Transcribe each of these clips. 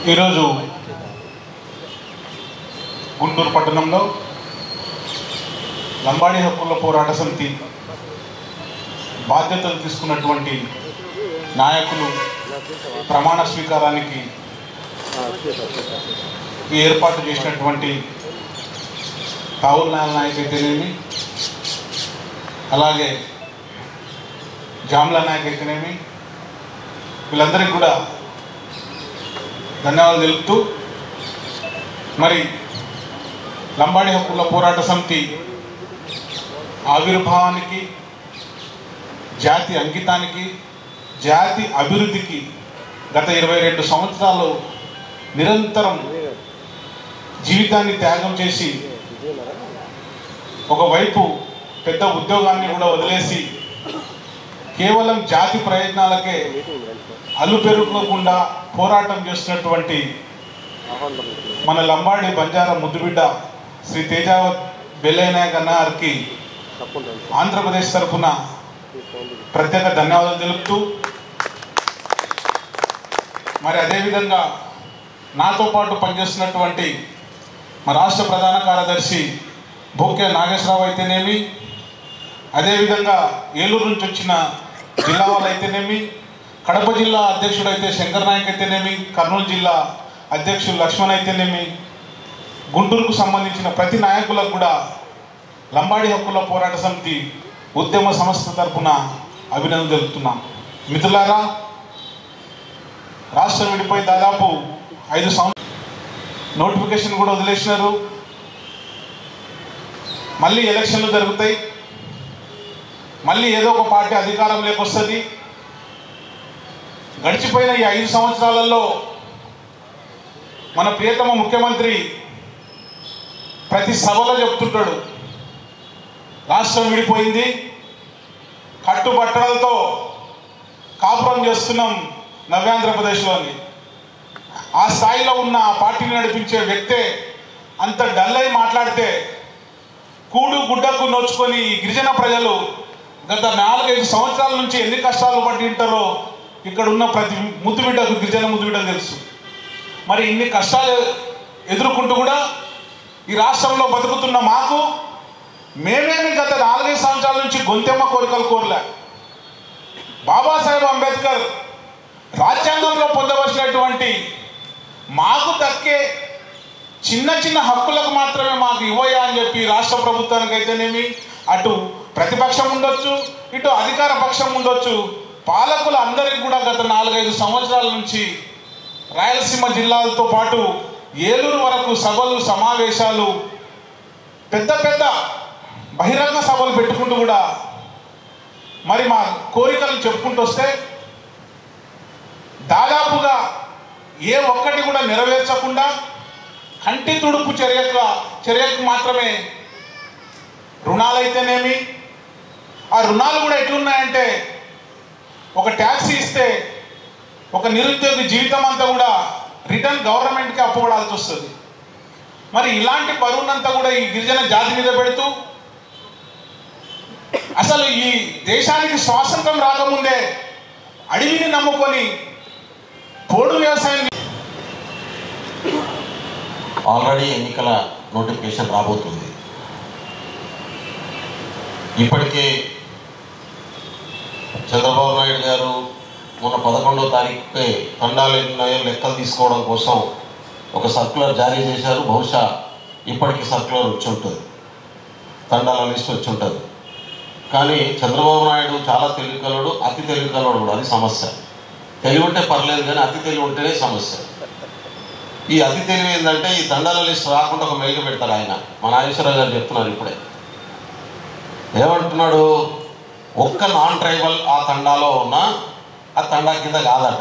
ఈరోజు గుంటూరు పట్టణంలో లంబాడి హక్కుల పోరాట సమితి బాధ్యతలు తీసుకున్నటువంటి నాయకులు ప్రమాణ స్వీకారానికి ఈ ఏర్పాటు చేసినటువంటి రాహుల్ నాయక్ అయితేనేమి అలాగే జామ్లా నాయక్ అయితేనేమి వీళ్ళందరికీ కూడా ధన్యవాదాలు తెలుపుతూ మరి లంబాడి హక్కుల పోరాట సమితి ఆవిర్భావానికి జాతి అంకితానికి జాతి అభివృద్ధికి గత ఇరవై రెండు సంవత్సరాలు నిరంతరం జీవితాన్ని త్యాగం చేసి ఒకవైపు పెద్ద ఉద్యోగాన్ని కూడా వదిలేసి కేవలం జాతి ప్రయత్నాలకే అల్లు పెరుగుకోకుండా పోరాటం చేస్తున్నటువంటి మన లంబాడి బంజారా ముద్దుబిడ్డ శ్రీ తేజావత్ బెల్లయ్యనాయక్ అన్నారికి ఆంధ్రప్రదేశ్ తరఫున ప్రత్యేక ధన్యవాదాలు తెలుపుతూ మరి అదేవిధంగా నాతో పాటు పనిచేస్తున్నటువంటి మా రాష్ట్ర ప్రధాన కార్యదర్శి భోక్య నాగేశ్వరరావు అయితేనేమి అదేవిధంగా ఏలూరు నుంచి వచ్చిన జిల్లా వాళ్ళు అయితేనేమి కడప జిల్లా అధ్యక్షుడు అయితే శంకర్ నాయక్ అయితేనేమి కర్నూలు జిల్లా అధ్యక్షుడు లక్ష్మణ్ అయితేనేమి గుంటూరుకు సంబంధించిన ప్రతి నాయకులకు కూడా లంబాడి హక్కుల పోరాట సమితి ఉద్యమ సంస్థ తరపున అభినందన తెలుపుతున్నాం మిత్రులారా రాష్ట్రం విడిపోయి దాదాపు ఐదు సంవత్సరాలు నోటిఫికేషన్ కూడా వదిలేసినారు మళ్ళీ ఎలక్షన్లు జరుగుతాయి మళ్ళీ ఏదో ఒక పార్టీ అధికారంలోకి వస్తుంది గడిచిపోయిన ఈ ఐదు సంవత్సరాలలో మన ప్రియతమ ముఖ్యమంత్రి ప్రతి సభలో చెప్తుంటాడు రాష్ట్రం విడిపోయింది కట్టుబట్టలతో కాపురం చేస్తున్నాం నవ్యాంధ్రప్రదేశ్లోని ఆ స్థాయిలో ఉన్న ఆ పార్టీని నడిపించే వ్యక్తే అంత డల్ అయి మాట్లాడితే కూడు గుడ్డకు నోచుకొని ఈ గిరిజన ప్రజలు గత నాలుగైదు సంవత్సరాల నుంచి ఎన్ని కష్టాలు పడి ఉంటారో ఇక్కడ ఉన్న ప్రతి ముద్దు బిడ్డకు గిరిజన ముద్దు బిడ్డకు తెలుసు మరి ఇన్ని కష్టాలు ఎదుర్కొంటూ కూడా ఈ రాష్ట్రంలో బతుకుతున్న మాకు మేమేమి గత నాలుగైదు సంవత్సరాల నుంచి గొంతెమ్మ కోరికలు కోరలే బాబాసాహెబ్ అంబేద్కర్ రాజ్యాంగంలో పొందవలసినటువంటి మాకు దక్కే చిన్న చిన్న హక్కులకు మాత్రమే మాకు ఇవ్వయా అని చెప్పి రాష్ట్ర ప్రభుత్వానికి అయితేనేమి అటు ప్రతిపక్షం ఉండొచ్చు ఇటు అధికార పక్షం ఉండొచ్చు పాలకులు అందరికీ కూడా గత నాలుగైదు సంవత్సరాల నుంచి రాయలసీమ జిల్లాలతో పాటు ఏలూరు వరకు సభలు సమావేశాలు పెద్ద పెద్ద బహిరంగ సభలు పెట్టుకుంటూ కూడా మరి మా కోరికలు చెప్పుకుంటూ వస్తే దాదాపుగా ఏ ఒక్కటి కూడా నెరవేర్చకుండా కంటి తుడుపు చర్యకు చర్యకు మాత్రమే రుణాలైతేనేమి ఆ రుణాలు కూడా ఎట్లున్నాయంటే ఒక ట్యాక్సీ ఇస్తే ఒక నిరుద్యోగి జీవితం అంతా కూడా రిటర్న్ గవర్నమెంట్కి అప్పబడాల్సి వస్తుంది మరి ఇలాంటి బరువునంతా కూడా ఈ గిరిజన జాతి మీద పెడుతూ అసలు ఈ దేశానికి స్వాతంత్రం రాకముందే అడవిని నమ్ముకొని పోడు వ్యవసాయం ఆల్రెడీ ఎన్నికల నోటిఫికేషన్ రాబోతుంది ఇప్పటికే చంద్రబాబు నాయుడు గారు మొన్న పదకొండవ తారీఖుకే తండాలు ఎన్నున్నాయో లెక్కలు తీసుకోవడం కోసం ఒక సర్క్యులర్ జారీ చేశారు బహుశా ఇప్పటికి సర్క్యులర్ వచ్చి ఉంటుంది తండాల లిస్ట్ వచ్చి ఉంటుంది కానీ చంద్రబాబు నాయుడు చాలా తెలివికలడు అతి తెలివికలడు కూడా అది సమస్య తెలివి ఉంటే పర్లేదు కానీ అతి తెలివి ఉంటేనే సమస్య ఈ అతి తెలివి ఏంటంటే ఈ దండాల లిస్ట్ రాకుండా ఒక మెయిల్ పెడతారు ఆయన మా నాగేశ్వరరావు గారు చెప్తున్నారు ఇప్పుడే ఏమంటున్నాడు ఒక్క నాన్ ట్రైబల్ ఆ తండాలో ఉన్న ఆ తండా కింద కాదట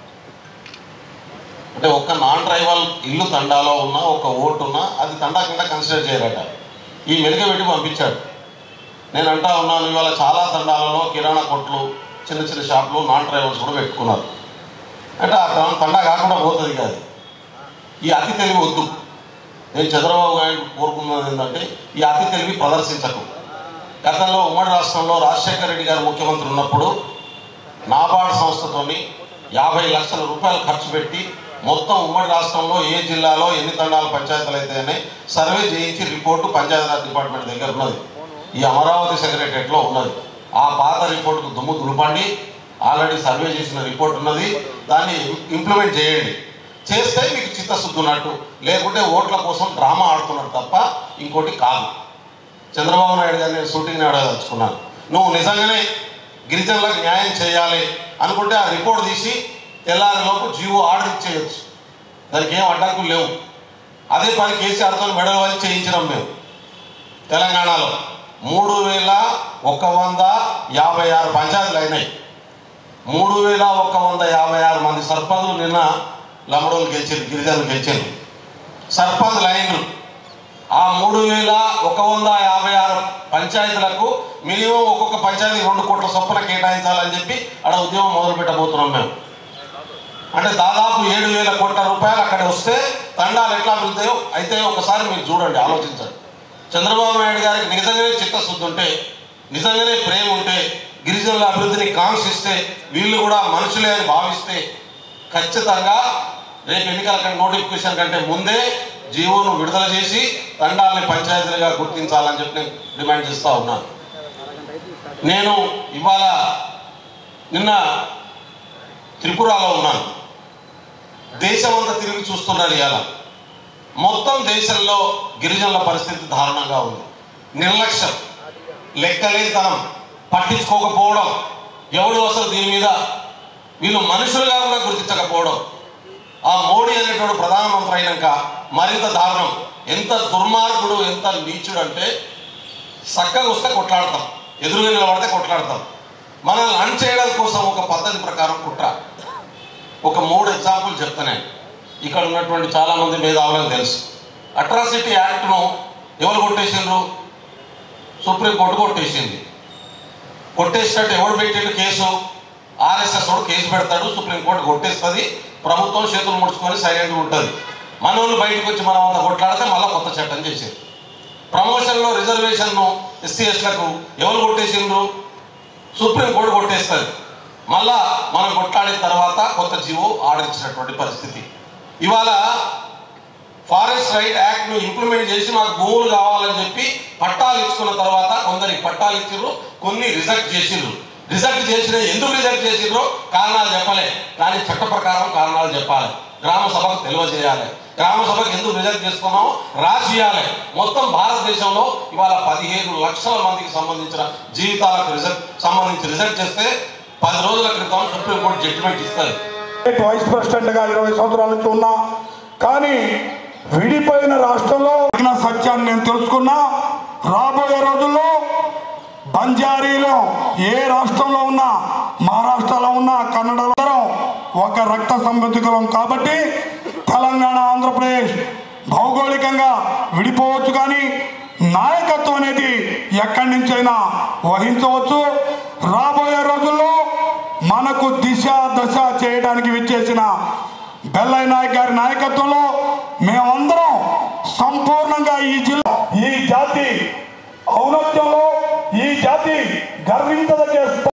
అంటే ఒక్క నాన్ ట్రైబల్ ఇల్లు తండాలో ఉన్న ఒక ఓటు ఉన్నా అది తండా కింద కన్సిడర్ చేయరట ఈ మెలిక పెట్టి పంపించాడు నేను అంటా ఉన్నాను ఇవాళ చాలా తండాలలో కిరాణా కొట్లు చిన్న చిన్న షాపులు నాన్ ట్రైబల్స్ కూడా పెట్టుకున్నారు అంటే ఆ తం- తండా కాకుండా పోతుంది కాదు ఈ అతి తెలివి వద్దు నేను చంద్రబాబు నాయుడు కోరుకున్నది ఏంటంటే ఈ అతి తెలివి ప్రదర్శించకు గతంలో ఉమ్మడి రాష్ట్రంలో రాజశేఖర రెడ్డి గారు ముఖ్యమంత్రి ఉన్నప్పుడు నాబార్డ్ సంస్థతోని యాభై లక్షల రూపాయలు ఖర్చు పెట్టి మొత్తం ఉమ్మడి రాష్ట్రంలో ఏ జిల్లాలో ఎన్ని తండాల పంచాయతీలు అయితే సర్వే చేయించి రిపోర్టు పంచాయతీరాజ్ డిపార్ట్మెంట్ దగ్గర ఉన్నది ఈ అమరావతి సెక్రటరియట్లో ఉన్నది ఆ పాత రిపోర్టుకు దుమ్ము దులపండి ఆల్రెడీ సర్వే చేసిన రిపోర్ట్ ఉన్నది దాన్ని ఇంప్లిమెంట్ చేయండి చేస్తే మీకు చిత్తశుద్ధి ఉన్నట్టు లేకుంటే ఓట్ల కోసం డ్రామా ఆడుతున్నట్టు తప్ప ఇంకోటి కాదు చంద్రబాబు నాయుడు గారిని నేను షూటింగ్ అడగదలుచుకున్నాను నువ్వు నిజంగానే గిరిజనులకు న్యాయం చేయాలి అనుకుంటే ఆ రిపోర్ట్ తీసి తెల్లారిలోపు జీవో ఆర్డర్ ఇచ్చేయచ్చు దానికి ఏం అడ్డంకులు లేవు అదే పని కేసీఆర్తో మెడల్ వచ్చి చేయించినాం మేము తెలంగాణలో మూడు వేల ఒక వంద యాభై ఆరు పంచాయతీలు అయినాయి మూడు వేల ఒక వంద యాభై ఆరు మంది సర్పంచులు నిన్న లమ్మడోలు గెలిచారు గిరిజనులు గెలిచారు సర్పంచ్ లైన్లు ఆ మూడు వేల ఒక వంద యాభై ఆరు పంచాయతీలకు మినిమం ఒక్కొక్క పంచాయతీ రెండు కోట్ల చొప్పున కేటాయించాలని చెప్పి అక్కడ ఉద్యమం మొదలు పెట్టబోతున్నాం మేము అంటే దాదాపు ఏడు వేల కోట్ల రూపాయలు అక్కడ వస్తే తండాలు ఎట్లా అభివృద్ధి అయితే ఒకసారి మీరు చూడండి ఆలోచించండి చంద్రబాబు నాయుడు గారికి నిజంగానే చిత్తశుద్ధి ఉంటే నిజంగానే ప్రేమ ఉంటే గిరిజనుల అభివృద్ధిని కాంక్షిస్తే వీళ్ళు కూడా మనుషులే అని భావిస్తే ఖచ్చితంగా రేపు ఎన్నికల కంటే నోటిఫికేషన్ కంటే ముందే జీవోను విడుదల చేసి తండాలని పంచాయతీలుగా గుర్తించాలని చెప్పి నేను డిమాండ్ చేస్తూ ఉన్నాను నేను ఇవాళ నిన్న త్రిపురలో ఉన్నాను దేశమంతా తిరిగి చూస్తున్నాను ఇవాళ మొత్తం దేశంలో గిరిజనుల పరిస్థితి దారుణంగా ఉంది నిర్లక్ష్యం లెక్కలేనితనం పట్టించుకోకపోవడం ఎవడు అసలు దీని మీద వీళ్ళు మనుషులుగా కూడా గుర్తించకపోవడం ఆ మోడీ అనేటువంటి ప్రధానమంత్రి అయినాక మరింత దారుణం ఎంత దుర్మార్గుడు ఎంత నీచుడు అంటే చక్కగా వస్తే కొట్లాడతాం ఎదురుగా నిలబడితే కొట్లాడతాం మనల్ని అన్ చేయడం కోసం ఒక పద్ధతి ప్రకారం కుట్ర ఒక మూడు ఎగ్జాంపుల్ చెప్తానే ఇక్కడ ఉన్నటువంటి చాలా మంది మేధావులకు తెలుసు అట్రాసిటీ యాక్ట్ను ఎవరు కొట్టేసిండ్రు సుప్రీంకోర్టు కొట్టేసింది కొట్టేసినట్టు ఎవడు పెట్టిండు కేసు ఆర్ఎస్ఎస్ వాడు కేసు పెడతాడు సుప్రీంకోర్టు కొట్టేస్తుంది ప్రభుత్వం చేతులు ముడుచుకొని సైలెంట్గా ఉంటుంది మనోళ్ళు బయటకు వచ్చి మనం అంత కొట్లాడితే మళ్ళీ కొత్త చట్టం చేసేది ప్రమోషన్లో రిజర్వేషన్ను ఎస్సీ ఎస్లకు ఎవరు కొట్టేసిండ్రు సుప్రీంకోర్టు కొట్టేస్తుంది మళ్ళా మనం కొట్లాడిన తర్వాత కొత్త జీవో ఆర్డర్ ఇచ్చినటువంటి పరిస్థితి ఇవాళ ఫారెస్ట్ రైట్ యాక్ట్ ను ఇంప్లిమెంట్ చేసి మాకు భూములు కావాలని చెప్పి పట్టాలు ఇచ్చుకున్న తర్వాత కొందరికి పట్టాలు ఇచ్చిర్రు కొన్ని రిజెక్ట్ చేసిర్రు రిజెక్ట్ చేసిన ఎందుకు రిజెక్ట్ చేసిర్రో కారణాలు చెప్పలే కానీ చట్ట ప్రకారం కారణాలు చెప్పాలి గ్రామ సభకు తెలియజేయాలి గ్రామ సభకు ఎందుకు రిజెక్ట్ చేస్తున్నామో రాసియాలి మొత్తం భారతదేశంలో ఇవాళ పదిహేను లక్షల మందికి సంబంధించిన జీవితాలకు రిజెక్ట్ సంబంధించి రిజెక్ట్ చేస్తే పది రోజుల క్రితం సుప్రీంకోర్టు జడ్జిమెంట్ ఇస్తుంది వైస్ ప్రెసిడెంట్ గా ఇరవై సంవత్సరాల నుంచి ఉన్నా కానీ విడిపోయిన రాష్ట్రంలో జరిగిన సత్యాన్ని నేను తెలుసుకున్నా రాబోయే రోజుల్లో బంజారీలో ఏ రాష్ట్రంలో ఉన్నా మహారాష్ట్రలో ఉన్నా కన్నడలో అందరం ఒక రక్త సంబంధికులం కాబట్టి తెలంగాణ ఆంధ్రప్రదేశ్ భౌగోళికంగా విడిపోవచ్చు కానీ నాయకత్వం అనేది ఎక్కడి నుంచైనా వహించవచ్చు రాబోయే రోజుల్లో మనకు దిశ దశ చేయడానికి విచ్చేసిన బెల్లయ్య నాయక్ గారి నాయకత్వంలో మేమందరం సంపూర్ణంగా ఈ జిల్లా ఈ జాతి ఔన్నత్యంలో ఈ జాతి గర్వించదగే